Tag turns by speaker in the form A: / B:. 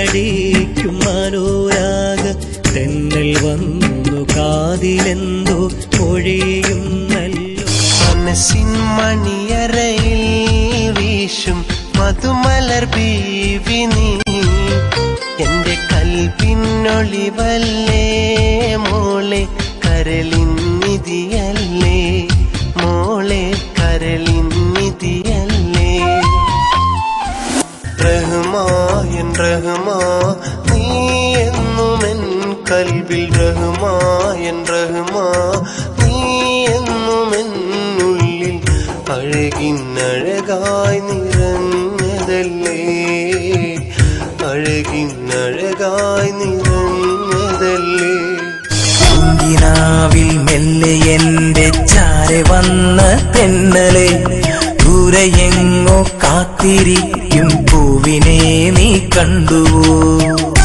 A: ആഞ്ഞടിക്കും മനോരാഗ തെന്നൽ വന്നു കാതിലെന്തോ മൊഴിയുന്നല്ലോ
B: മനസ്സിൻ മണിയറയിൽ വീശും മധുമലർ ബീവി നീ എന്റെ കൽപ്പിന്നൊളിവല്ലേ മോളെ കരളിൻ നിധിയല്ലേ മോളെ കരളിൻ നിധിയല്ലേ റഹ്മാ എൻ റഹ്മാ നീ എന്നുമെൻ കൽബിൽ റഹ്മാ എൻ റഹ്മാ നീ എന്നുമെന്നുള്ളിൽ അഴകിനഴകായി നിറഞ്ഞതല്ലേ അഴകിനഴകായി നിറഞ്ഞതല്ലേ
C: പൂങ്കിനാവിൽ മെല്ലെ എന്റെ ചാരെ വന്ന തെന്നലെ ദൂരെയെങ്ങോ കാത്തിരിക്കും പൂവിനെ നീ കണ്ടുവോ